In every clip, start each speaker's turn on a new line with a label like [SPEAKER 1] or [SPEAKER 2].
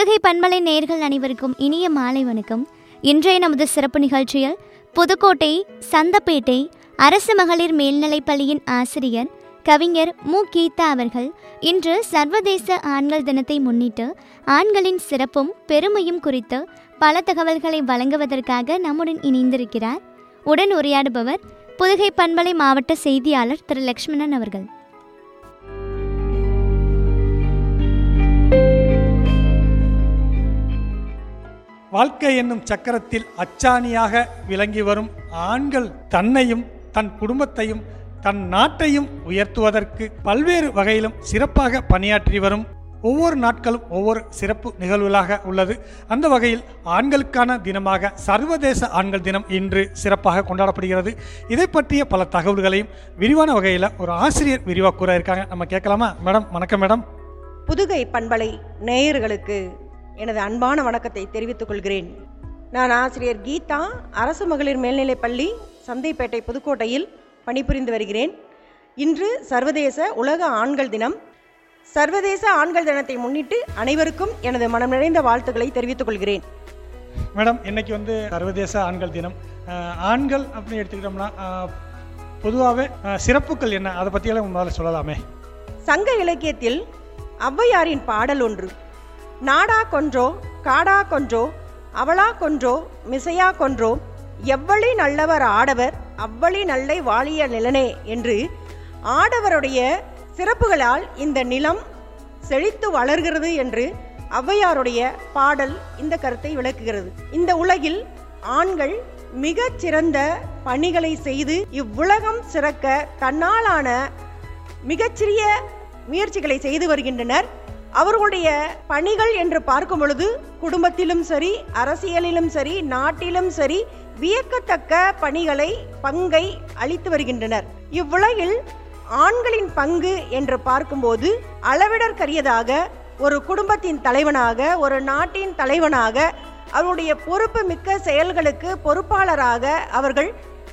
[SPEAKER 1] புதுகை பண்பலை நேர்கள் அனைவருக்கும் இனிய மாலை வணக்கம் இன்றைய நமது சிறப்பு நிகழ்ச்சியில் புதுக்கோட்டை சந்தப்பேட்டை அரசு மகளிர் மேல்நிலைப் பள்ளியின் ஆசிரியர் கவிஞர் மு கீதா அவர்கள் இன்று சர்வதேச ஆண்கள் தினத்தை முன்னிட்டு ஆண்களின் சிறப்பும் பெருமையும் குறித்து பல தகவல்களை வழங்குவதற்காக நம்முடன் இணைந்திருக்கிறார் உடன் உரையாடுபவர் புதுகை பண்பலை மாவட்ட செய்தியாளர் திரு லக்ஷ்மணன் அவர்கள்
[SPEAKER 2] வாழ்க்கை என்னும் சக்கரத்தில் அச்சாணியாக விளங்கி வரும் ஆண்கள் தன்னையும் தன் குடும்பத்தையும் தன் நாட்டையும் உயர்த்துவதற்கு பல்வேறு வகையிலும் சிறப்பாக பணியாற்றி வரும் ஒவ்வொரு நாட்களும் ஒவ்வொரு சிறப்பு நிகழ்வுகளாக உள்ளது அந்த வகையில் ஆண்களுக்கான தினமாக சர்வதேச ஆண்கள் தினம் இன்று சிறப்பாக கொண்டாடப்படுகிறது இதை பற்றிய பல தகவல்களையும் விரிவான வகையில் ஒரு ஆசிரியர் விரிவாக கூற இருக்காங்க நம்ம கேட்கலாமா மேடம் வணக்கம் மேடம்
[SPEAKER 3] புதுகை பண்பலை நேயர்களுக்கு எனது அன்பான வணக்கத்தை தெரிவித்துக் கொள்கிறேன் நான் ஆசிரியர் கீதா அரசு மகளிர் மேல்நிலைப் பள்ளி சந்தைப்பேட்டை புதுக்கோட்டையில் பணிபுரிந்து வருகிறேன் இன்று சர்வதேச உலக ஆண்கள் தினம் சர்வதேச ஆண்கள் தினத்தை முன்னிட்டு அனைவருக்கும் எனது மனம் நிறைந்த வாழ்த்துக்களை தெரிவித்துக் கொள்கிறேன்
[SPEAKER 2] மேடம் இன்னைக்கு வந்து சர்வதேச ஆண்கள் தினம் அஹ், ஆண்கள் அப்படின்னு எடுத்துக்கிட்டோம்னா பொதுவாகவே சிறப்புகள் என்ன அதை பற்றியெல்லாம் முதல்ல சொல்லலாமே
[SPEAKER 3] சங்க இலக்கியத்தில் ஔவையாரின் பாடல் ஒன்று நாடா கொன்றோ காடா கொன்றோ அவளா கொன்றோ மிசையா கொன்றோ எவ்வளி நல்லவர் ஆடவர் அவ்வளி நல்லை வாழிய நிலனே என்று ஆடவருடைய சிறப்புகளால் இந்த நிலம் செழித்து வளர்கிறது என்று ஔவையாருடைய பாடல் இந்த கருத்தை விளக்குகிறது இந்த உலகில் ஆண்கள் மிகச் சிறந்த பணிகளை செய்து இவ்வுலகம் சிறக்க தன்னாலான மிகச்சிறிய முயற்சிகளை செய்து வருகின்றனர் அவர்களுடைய பணிகள் என்று பார்க்கும் பொழுது குடும்பத்திலும் சரி அரசியலிலும் சரி நாட்டிலும் சரி வியக்கத்தக்க பணிகளை பங்கை அளித்து வருகின்றனர் இவ்வுலகில் ஆண்களின் பங்கு என்று பார்க்கும்போது அளவிடற்கரியதாக ஒரு குடும்பத்தின் தலைவனாக ஒரு நாட்டின் தலைவனாக அவருடைய பொறுப்பு மிக்க செயல்களுக்கு பொறுப்பாளராக அவர்கள்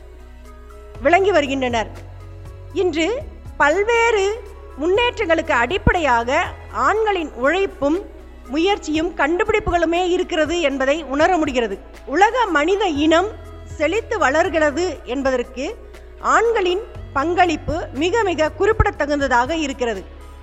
[SPEAKER 3] விளங்கி வருகின்றனர் இன்று பல்வேறு முன்னேற்றங்களுக்கு அடிப்படையாக ஆண்களின் உழைப்பும் முயற்சியும் கண்டுபிடிப்புகளுமே இருக்கிறது என்பதை உணர முடிகிறது உலக மனித இனம் செழித்து வளர்கிறது என்பதற்கு ஆண்களின் பங்களிப்பு மிக மிக குறிப்பிடத்தகுந்ததாக இருக்கிறது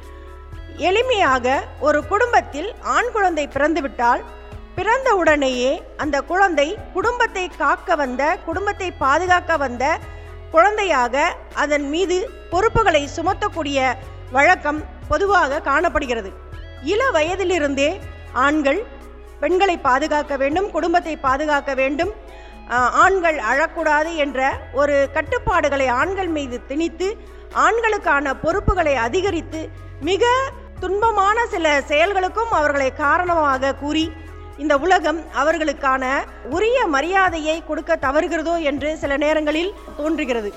[SPEAKER 3] எளிமையாக ஒரு குடும்பத்தில் ஆண் குழந்தை பிறந்துவிட்டால் பிறந்த உடனேயே அந்த குழந்தை குடும்பத்தை காக்க வந்த குடும்பத்தை பாதுகாக்க வந்த குழந்தையாக அதன் மீது பொறுப்புகளை சுமத்தக்கூடிய வழக்கம் பொதுவாக காணப்படுகிறது இள வயதிலிருந்தே ஆண்கள் பெண்களை பாதுகாக்க வேண்டும் குடும்பத்தை பாதுகாக்க வேண்டும் ஆஹ், ஆண்கள் அழக்கூடாது என்ற ஒரு கட்டுப்பாடுகளை ஆண்கள் மீது திணித்து ஆண்களுக்கான பொறுப்புகளை அதிகரித்து மிக துன்பமான சில செயல்களுக்கும் அவர்களை காரணமாக கூறி இந்த உலகம் அவர்களுக்கான உரிய மரியாதையை கொடுக்க தவறுகிறதோ என்று சில நேரங்களில் தோன்றுகிறது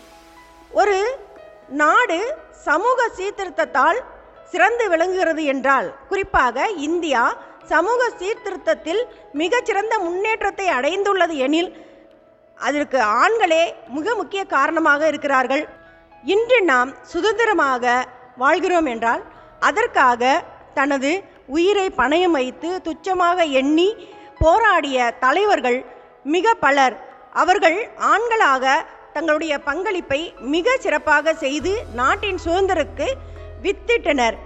[SPEAKER 3] ஒரு நாடு சமூக சீர்திருத்தத்தால் சிறந்து விளங்குகிறது என்றால் குறிப்பாக இந்தியா சமூக சீர்திருத்தத்தில் மிகச்சிறந்த முன்னேற்றத்தை அடைந்துள்ளது எனில் அதற்கு ஆண்களே மிக முக்கிய காரணமாக இருக்கிறார்கள் இன்று நாம் சுதந்திரமாக வாழ்கிறோம் என்றால் அதற்காக தனது உயிரை பணயம் வைத்து துச்சமாக எண்ணி போராடிய தலைவர்கள் மிக பலர் அவர்கள் ஆண்களாக தங்களுடைய பங்களிப்பை மிக சிறப்பாக செய்து நாட்டின் சுதந்திரக்கு வித்திட்டனர்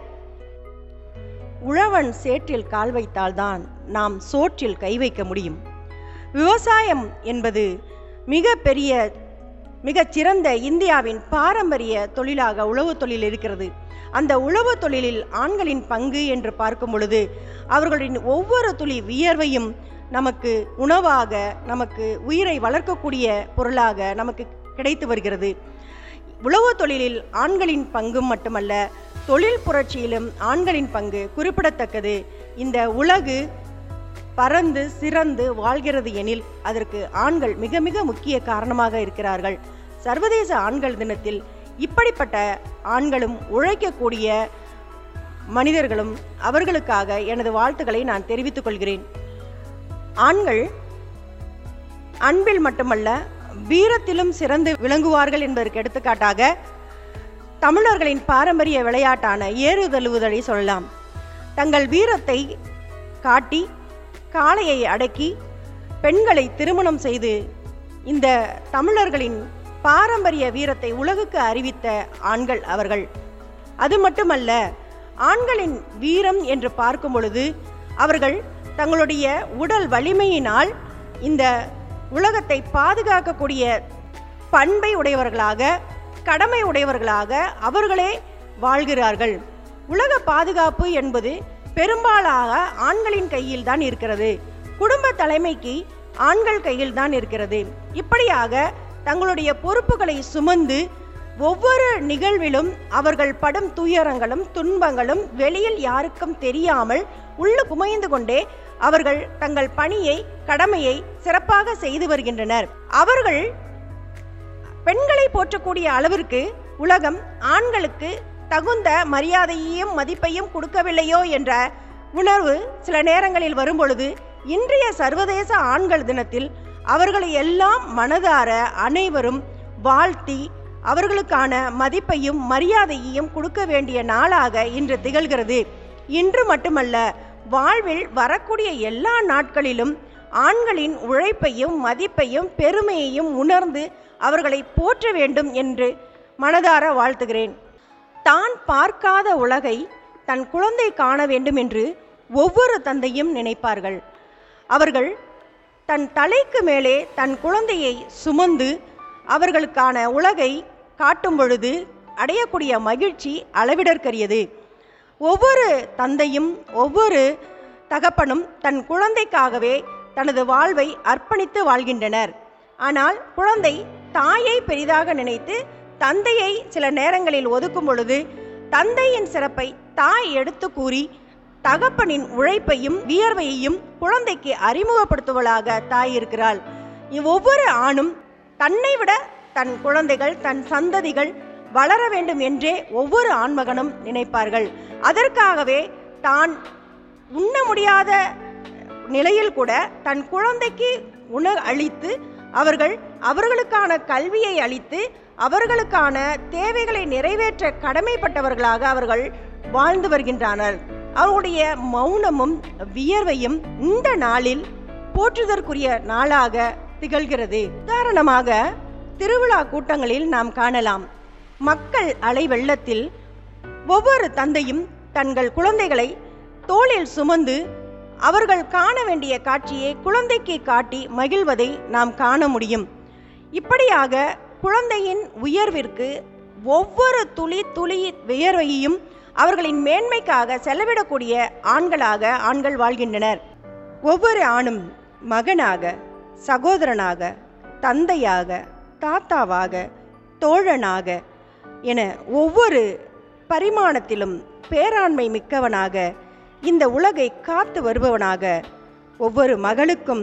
[SPEAKER 3] உழவன் சேற்றில் கால் வைத்தால்தான் நாம் சோற்றில் கை வைக்க முடியும் விவசாயம் என்பது மிக பெரிய மிகச் சிறந்த இந்தியாவின் பாரம்பரிய தொழிலாக உழவு தொழில் இருக்கிறது அந்த உழவு தொழிலில் ஆண்களின் பங்கு என்று பார்க்கும் பொழுது அவர்களின் ஒவ்வொரு துளி வியர்வையும் நமக்கு உணவாக நமக்கு உயிரை வளர்க்கக்கூடிய பொருளாக நமக்கு கிடைத்து வருகிறது உழவு தொழிலில் ஆண்களின் பங்கும் மட்டுமல்ல தொழில் புரட்சியிலும் ஆண்களின் பங்கு குறிப்பிடத்தக்கது இந்த உலகு பறந்து சிறந்து வாழ்கிறது எனில் அதற்கு ஆண்கள் மிக மிக முக்கிய காரணமாக இருக்கிறார்கள் சர்வதேச ஆண்கள் தினத்தில் இப்படிப்பட்ட ஆண்களும் உழைக்கக்கூடிய மனிதர்களும் அவர்களுக்காக எனது வாழ்த்துக்களை நான் தெரிவித்துக் கொள்கிறேன் ஆண்கள் அன்பில் மட்டுமல்ல வீரத்திலும் சிறந்து விளங்குவார்கள் என்பதற்கு எடுத்துக்காட்டாக தமிழர்களின் பாரம்பரிய விளையாட்டான ஏறு தழுவுதலை சொல்லலாம் தங்கள் வீரத்தை காட்டி காளையை அடக்கி பெண்களை திருமணம் செய்து இந்த தமிழர்களின் பாரம்பரிய வீரத்தை உலகுக்கு அறிவித்த ஆண்கள் அவர்கள் அது மட்டுமல்ல ஆண்களின் வீரம் என்று பார்க்கும் பொழுது அவர்கள் தங்களுடைய உடல் வலிமையினால் இந்த உலகத்தை பாதுகாக்கக்கூடிய பண்பை உடையவர்களாக கடமை உடையவர்களாக அவர்களே வாழ்கிறார்கள் உலக பாதுகாப்பு என்பது பெரும்பாலாக ஆண்களின் கையில் தான் இருக்கிறது குடும்ப தலைமைக்கு ஆண்கள் கையில் தான் இருக்கிறது இப்படியாக தங்களுடைய பொறுப்புகளை சுமந்து ஒவ்வொரு நிகழ்விலும் அவர்கள் படும் துயரங்களும் துன்பங்களும் வெளியில் யாருக்கும் தெரியாமல் உள்ள குமைந்து கொண்டே அவர்கள் தங்கள் பணியை கடமையை சிறப்பாக செய்து வருகின்றனர் அவர்கள் பெண்களை போற்றக்கூடிய அளவிற்கு உலகம் ஆண்களுக்கு தகுந்த மரியாதையையும் மதிப்பையும் கொடுக்கவில்லையோ என்ற உணர்வு சில நேரங்களில் வரும்பொழுது இன்றைய சர்வதேச ஆண்கள் தினத்தில் அவர்களை எல்லாம் மனதார அனைவரும் வாழ்த்தி அவர்களுக்கான மதிப்பையும் மரியாதையையும் கொடுக்க வேண்டிய நாளாக இன்று திகழ்கிறது இன்று மட்டுமல்ல வாழ்வில் வரக்கூடிய எல்லா நாட்களிலும் ஆண்களின் உழைப்பையும் மதிப்பையும் பெருமையையும் உணர்ந்து அவர்களை போற்ற வேண்டும் என்று மனதார வாழ்த்துகிறேன் தான் பார்க்காத உலகை தன் குழந்தை காண வேண்டும் என்று ஒவ்வொரு தந்தையும் நினைப்பார்கள் அவர்கள் தன் தலைக்கு மேலே தன் குழந்தையை சுமந்து அவர்களுக்கான உலகை காட்டும் பொழுது அடையக்கூடிய மகிழ்ச்சி அளவிடற்கரியது ஒவ்வொரு தந்தையும் ஒவ்வொரு தகப்பனும் தன் குழந்தைக்காகவே தனது வாழ்வை அர்ப்பணித்து வாழ்கின்றனர் ஆனால் குழந்தை தாயை பெரிதாக நினைத்து தந்தையை சில நேரங்களில் ஒதுக்கும் பொழுது தந்தையின் சிறப்பை தாய் எடுத்து கூறி தகப்பனின் உழைப்பையும் வியர்வையையும் குழந்தைக்கு அறிமுகப்படுத்துவளாக தாய் இருக்கிறாள் ஒவ்வொரு ஆணும் தன்னை விட தன் குழந்தைகள் தன் சந்ததிகள் வளர வேண்டும் என்றே ஒவ்வொரு ஆண்மகனும் நினைப்பார்கள் அதற்காகவே தான் உண்ண முடியாத நிலையில் கூட தன் குழந்தைக்கு உண அளித்து அவர்கள் அவர்களுக்கான கல்வியை அளித்து அவர்களுக்கான தேவைகளை நிறைவேற்ற கடமைப்பட்டவர்களாக அவர்கள் வாழ்ந்து வருகின்றனர் அவருடைய மௌனமும் வியர்வையும் இந்த நாளில் போற்றுதற்குரிய நாளாக திகழ்கிறது உதாரணமாக திருவிழா கூட்டங்களில் நாம் காணலாம் மக்கள் அலை வெள்ளத்தில் ஒவ்வொரு தந்தையும் தங்கள் குழந்தைகளை தோளில் சுமந்து அவர்கள் காண வேண்டிய காட்சியை குழந்தைக்கு காட்டி மகிழ்வதை நாம் காண முடியும் இப்படியாக குழந்தையின் உயர்விற்கு ஒவ்வொரு துளி துளி வியர்வையையும் அவர்களின் மேன்மைக்காக செலவிடக்கூடிய ஆண்களாக ஆண்கள் வாழ்கின்றனர் ஒவ்வொரு ஆணும் மகனாக சகோதரனாக தந்தையாக தாத்தாவாக தோழனாக என ஒவ்வொரு பரிமாணத்திலும் பேராண்மை மிக்கவனாக இந்த உலகை காத்து வருபவனாக ஒவ்வொரு மகளுக்கும்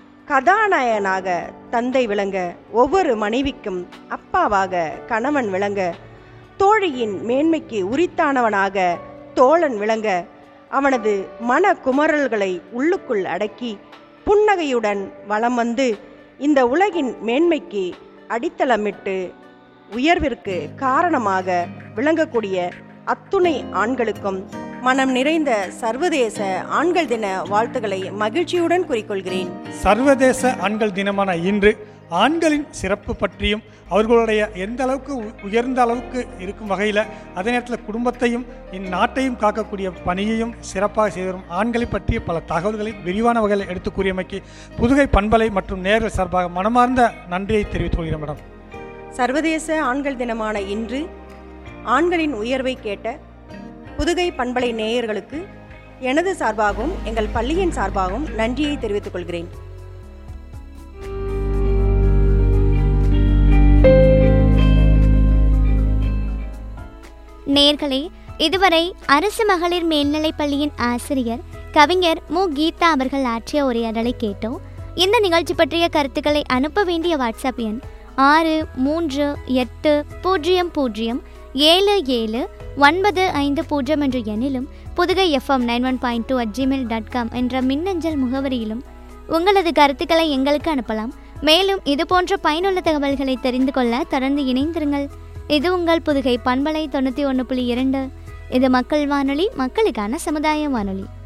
[SPEAKER 3] கதாநாயகனாக தந்தை விளங்க ஒவ்வொரு மனைவிக்கும் அப்பாவாக கணவன் விளங்க தோழியின் மேன்மைக்கு உரித்தானவனாக தோழன் விளங்க அவனது மன குமரல்களை உள்ளுக்குள் அடக்கி புன்னகையுடன் வலம் வந்து இந்த உலகின் மேன்மைக்கு அடித்தளமிட்டு உயர்விற்கு காரணமாக விளங்கக்கூடிய அத்துணை ஆண்களுக்கும் மனம் நிறைந்த சர்வதேச ஆண்கள் தின வாழ்த்துக்களை மகிழ்ச்சியுடன் குறிக்கொள்கிறேன்
[SPEAKER 2] சர்வதேச ஆண்கள் தினமான இன்று ஆண்களின் சிறப்பு பற்றியும் அவர்களுடைய எந்த அளவுக்கு உ- உயர்ந்த அளவுக்கு இருக்கும் வகையில் அதே நேரத்தில் குடும்பத்தையும் இந்நாட்டையும் காக்கக்கூடிய பணியையும் சிறப்பாக செய்து வரும் ஆண்களை பற்றிய பல தகவல்களை விரிவான வகையில் எடுத்து கூறியமைக்கு புதுகை பண்பலை மற்றும் நேர்கள் சார்பாக மனமார்ந்த நன்றியை தெரிவித்துக் கொள்கிறேன் மேடம்
[SPEAKER 3] சர்வதேச ஆண்கள் தினமான இன்று ஆண்களின் உயர்வை கேட்ட புதுகை பண்பலை நேயர்களுக்கு எனது சார்பாகவும் எங்கள் பள்ளியின் சார்பாகவும் நன்றியை தெரிவித்துக் கொள்கிறேன்
[SPEAKER 1] நேர்களே இதுவரை அரசு மகளிர் மேல்நிலைப் பள்ளியின் ஆசிரியர் கவிஞர் மு கீதா அவர்கள் ஆற்றிய உரையாடலை கேட்டோம் இந்த நிகழ்ச்சி பற்றிய கருத்துக்களை அனுப்ப வேண்டிய வாட்ஸ்அப் எண் ஆறு மூன்று எட்டு பூஜ்ஜியம் பூஜ்ஜியம் ஏழு ஏழு ஒன்பது ஐந்து பூஜ்ஜியம் என்ற எண்ணிலும் Pudugai FM nine one point two at Gmail dot com என்ற மின்னஞ்சல் முகவரியிலும் உங்களது கருத்துக்களை எங்களுக்கு அனுப்பலாம் மேலும் இது போன்ற பயனுள்ள தகவல்களை தெரிந்து கொள்ள தொடர்ந்து இணைந்திருங்கள் இது உங்கள் புதுகை பண்பலை தொண்ணூற்றி ஒன்று புள்ளி இரண்டு இது மக்கள் வானொலி மக்களுக்கான சமுதாய வானொலி